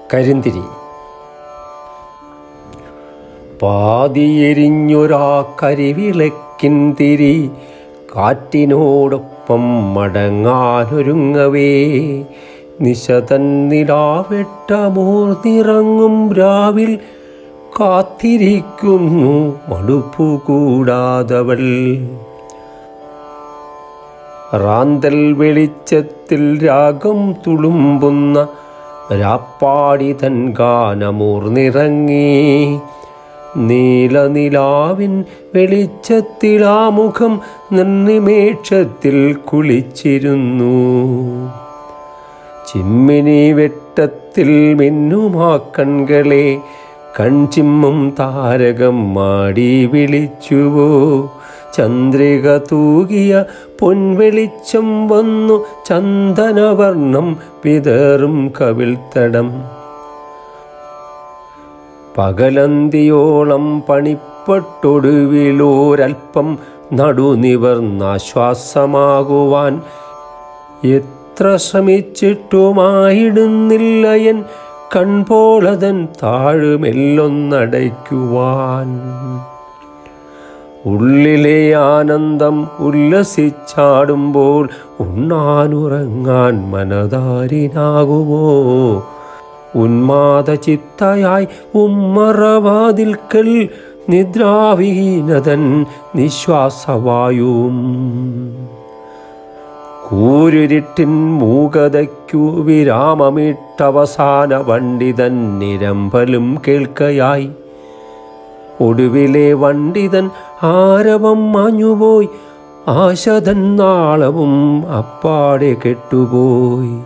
കരിന്തിരി പാതിയെരിഞ്ഞൊരാ കരിവിളക്കിൻ തിരി കാറ്റിനോടൊപ്പം മടങ്ങാനൊരുങ്ങവേ നിശതൻ നിലാവെട്ടമോർന്നിറങ്ങും രാവിൽ കാത്തിരിക്കുന്നു മടുപ്പു കൂടാതവൾ റാന്തൽ വെളിച്ചത്തിൽ രാഗം തുളുമ്പുന്ന രാപ്പാടി തൻ ഗാനമൂർന്നിറങ്ങി നീലനിലാവിൻ വെളിച്ചത്തിൽ ആ മുഖം നിർനിമേഷത്തിൽ കുളിച്ചിരുന്നു ചിമ്മിനി വെട്ടത്തിൽ മിന്നുമാ കൺകളെ കൺചിമ്മും താരകം മാടി വിളിച്ചുവോ ചന്ദ്രിക തൂകിയ പൊൻവെളിച്ചം വന്നു ചന്ദനവർണം വിതറും കവിൾത്തടം പകലന്തിയോളം പണിപ്പെട്ടൊടുവിലോരൽപ്പം നടുനിവർന്നാശ്വാസമാകുവാൻ എത്ര ശ്രമിച്ചിട്ടുമായിടുന്നില്ലയൻ കൺപോളതൻ താഴുമെല്ലൊന്നടയ്ക്കുവാൻ ഉള്ളിലെ ആനന്ദം ഉല്ലസിച്ചാടുമ്പോൾ ഉണ്ണാനുറങ്ങാൻ മനതാരിനാകുമോ ഉന്മാദ ചിത്തയായി ഉമ്മറവാതിൽക്കൽ നിദ്രാവിഹീനതൻ നിശ്വാസവായും കൂരുരിട്ടിൻ മൂകതയ്ക്കു വിരാമമിട്ടവസാന വണ്ടിതൻ നിരമ്പലും കേൾക്കയായി ഒടുവിലെ വണ്ടിതൻ ആരവം മാഞ്ഞുപോയി ആശതൻ നാളവും അപ്പാടെ കെട്ടുപോയി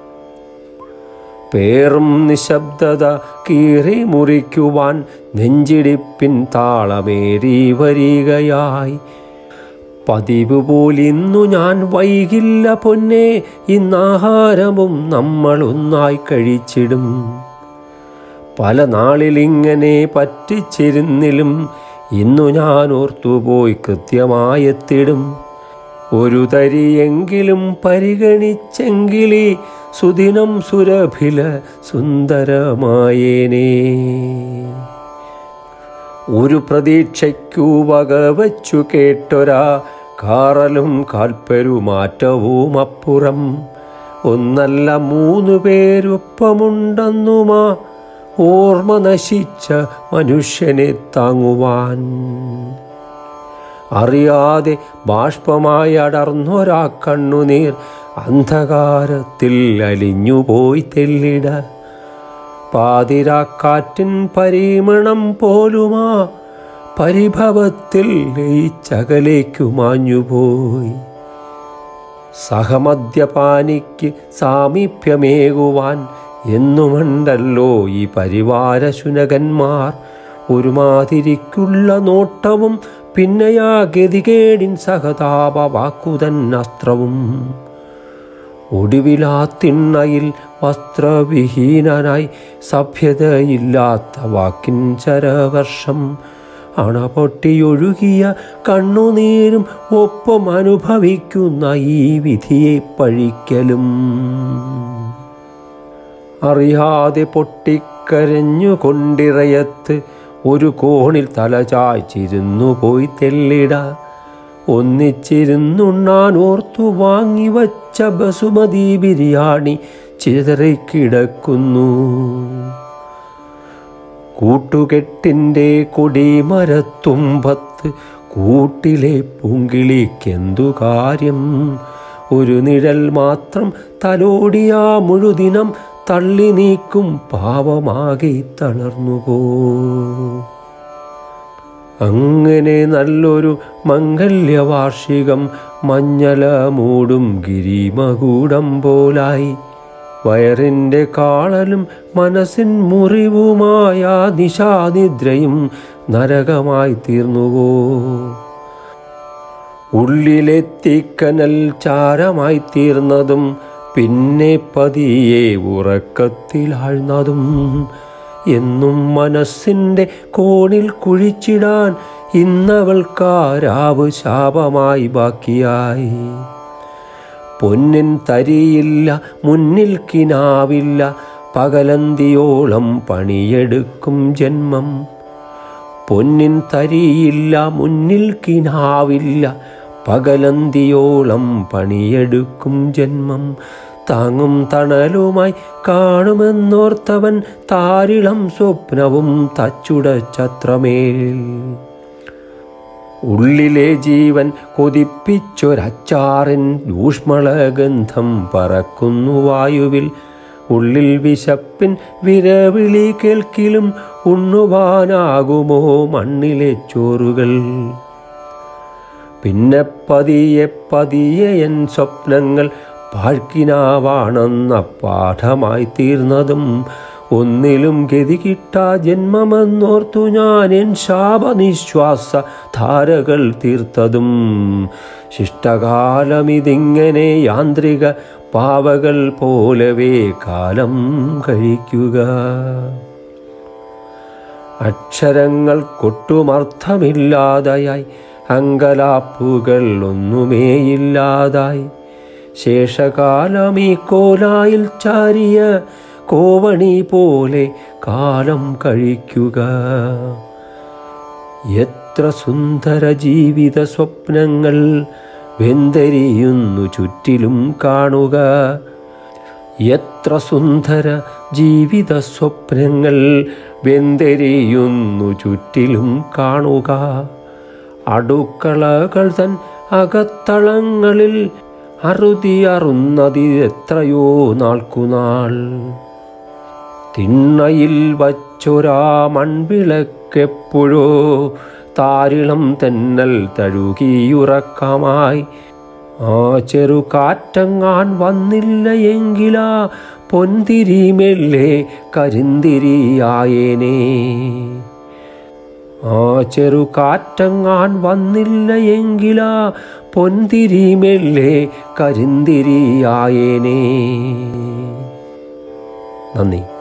പേറും നിശബ്ദത കീറി മുറിക്കുവാൻ നെഞ്ചിടിപ്പിൻ താളമേറി വരികയായി പതിവ് പോലിന്നു ഞാൻ വൈകില്ല പൊന്നെ ഇന്നാഹാരവും നമ്മൾ ഒന്നായി കഴിച്ചിടും പല നാളിലിങ്ങനെ പറ്റിച്ചിരുന്നിലും ഇന്നു ഞാൻ ഓർത്തുപോയി കൃത്യമായെത്തിടും ഒരു തരിയെങ്കിലും പരിഗണിച്ചെങ്കിലേ സുദിനം സുരഭില സുന്ദരമായേനേ ഒരു പ്രതീക്ഷയ്ക്കു വകവച്ചു കേട്ടൊരാ കാറലും കാൽപ്പെരുമാറ്റവും അപ്പുറം ഒന്നല്ല മൂന്നു പേരൊപ്പമുണ്ടെന്നുമാ ഓർമ്മ നശിച്ച മനുഷ്യനെ താങ്ങുവാൻ അറിയാതെ ബാഷ്പമായി അടർന്നൊരാ കണ്ണുനീർ അന്ധകാരത്തിൽ അലിഞ്ഞുപോയി തെല്ലിട പാതിരാക്കാറ്റിൻ പരിമണം പോലുമാ പരിഭവത്തിൽ ലയിച്ചകലേക്കു മാഞ്ഞുപോയി സഹമദ്യപാനിക്ക് സാമീപ്യമേകുവാൻ എന്നുമുണ്ടല്ലോ ഈ പരിവാര ശുനകന്മാർ ഒരുമാതിരിക്കുള്ള നോട്ടവും പിന്നെയാ ഗതികേടിൻ സഹതാപ വാക്കുതൻ അസ്ത്രവും ഒടുവിലാ തിണ്ണയിൽ വസ്ത്രവിഹീനനായി സഭ്യതയില്ലാത്ത വാക്കിൻ ചരവർഷം അണപൊട്ടിയൊഴുകിയ കണ്ണുനീരും ഒപ്പം അനുഭവിക്കുന്ന ഈ വിധിയെ പഴിക്കലും അറിയാതെ പൊട്ടിക്കരഞ്ഞുകൊണ്ടിറയത്ത് ഒരു കോണിൽ തലചായ്ച്ചിരുന്നു പോയി തെല്ലിട ഒന്നിച്ചിരുന്നുണ്ണാൻ ഓർത്തു വാങ്ങിവച്ച ബസുമതി ബിരിയാണി ചിതറിക്കിടക്കുന്നു കൂട്ടുകെട്ടിൻ്റെ കൊടിമരത്തുമ്പത്ത് കൂട്ടിലെ പൂങ്കിളിക്കെന്തു കാര്യം ഒരു നിഴൽ മാത്രം തലോടിയാ മുഴുദിനം തള്ളി നീക്കും പാവമാകെ തളർന്നുപോ അങ്ങനെ നല്ലൊരു മംഗല്യവാർഷികം മഞ്ഞല മൂടും ഗിരിമകൂടം പോലായി വയറിൻ്റെ കാളലും മനസ്സിൻ മുറിവുമായ നിശാനിദ്രയും നരകമായി തീർന്നുവോ ഉള്ളിലെത്തിക്കനൽ ചാരമായി തീർന്നതും പിന്നെ പതിയെ ഉറക്കത്തിലാഴ്ന്നതും എന്നും മനസ്സിൻ്റെ കോണിൽ കുഴിച്ചിടാൻ ഇന്നവൾക്കാരാവ് ശാപമായി ബാക്കിയായി പൊന്നിൻ തരിയില്ല മുന്നിൽ കിനാവില്ല പകലന്തിയോളം പണിയെടുക്കും ജന്മം പൊന്നിൻ തരിയില്ല മുന്നിൽ കിനാവില്ല പകലന്തിയോളം പണിയെടുക്കും ജന്മം താങ്ങും തണലുമായി കാണുമെന്നോർത്തവൻ താരിളം സ്വപ്നവും തച്ചുടച്ചത്രമേൽ ഉള്ളിലെ ജീവൻ കൊതിപ്പിച്ചൊരച്ചാറിൻ ഊഷ്മളഗന്ധം പറക്കുന്നു വായുവിൽ ഉള്ളിൽ വിശപ്പിൻ വിരവിളി കേൾക്കിലും ഉണ്ണുവാനാകുമോ മണ്ണിലെ ചോറുകൾ പിന്നെ പതിയെ പതിയെ എൻ സ്വപ്നങ്ങൾ പാഴ്ക്കിനാവാണെന്ന പാഠമായി തീർന്നതും ഒന്നിലും ഗതി കിട്ടാ ജന്മമെന്നോർത്തു ഞാൻ എൻ ശാപനിശ്വാസ ധാരകൾ തീർത്തതും ശിഷ്ടകാലമിതിങ്ങനെ യാന്ത്രിക പാവകൾ പോലവേ കാലം കഴിക്കുക അക്ഷരങ്ങൾ കൊട്ടുമർത്ഥമില്ലാതായി അങ്കലാപ്പുകൾ ഒന്നുമേയില്ലാതായി ശേഷകാലം ഈ കോലായിൽ ചാരിയ കോവണി പോലെ കാലം കഴിക്കുക എത്ര സുന്ദര ജീവിത സ്വപ്നങ്ങൾ വെന്തരിയുന്നു ചുറ്റിലും കാണുക എത്ര സുന്ദര ജീവിത സ്വപ്നങ്ങൾ വെന്തെരിയുന്നു ചുറ്റിലും കാണുക അടുക്കളകൾ തൻ അകത്തളങ്ങളിൽ അറുതി അറുന്നതി എത്രയോ നാൾക്കുനാൾ തിണ്ണയിൽ വച്ചൊരാ മൺവിളക്കെപ്പോഴോ താരിളം തെന്നൽ തഴുകിയുറക്കമായി ആ ചെറു കാറ്റങ്ങാൻ വന്നില്ല എങ്കിലാ പൊന്തിരി മെല്ലെ കരിന്തിരിയായേനേ ആ ചെറു കാറ്റങ്ങാൻ വന്നില്ല എങ്കിലാ പൊന്തിരി മെല്ലെ കരിന്തിരിയായേനേ നന്ദി